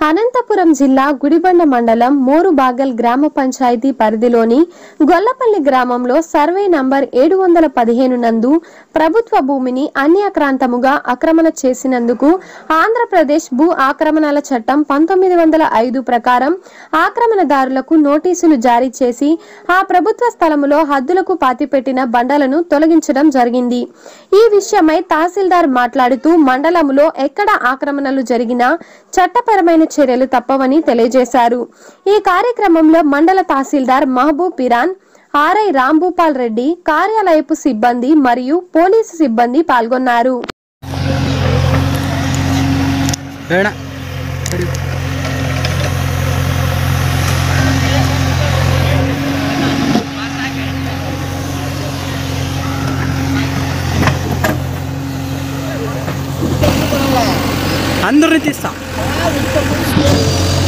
అనంతపురం జిల్లా గుడిబండ మండలం మోరుబాగల్ గ్రామ పంచాయతీ పరిధిలోని గొల్లపల్లి గ్రామంలో సర్వే నంబర్ ఏడు వందల పదిహేను నందు ప్రభుత్వ భూమిని అన్యాక్రాంతముగా ఆక్రమణ చేసినందుకు ఆంధ్రప్రదేశ్ భూ ఆక్రమణల చట్టం పంతొమ్మిది వందల ఐదు ప్రకారం ఆక్రమణదారులకు నోటీసులు జారీ చేసి ఆ ప్రభుత్వ స్థలములో హద్దులకు పాతిపెట్టిన బండలను తొలగించడం జరిగింది ఈ విషయమై తహసీల్దార్ మాట్లాడుతూ మండలములో ఎక్కడ ఆక్రమణలు జరిగినా చట్టపరమైన చర్యలు తప్పవని తెలియజేశారు ఈ కార్యక్రమంలో మండల తహసీల్దార్ మహబూబ్ పిరాన్ ఆర్ఐ రాంభూపాల్ రెడ్డి కార్యాలయపు సిబ్బంది మరియు పోలీసు సిబ్బంది పాల్గొన్నారు ಬೇಡ అందరిని తీస్తా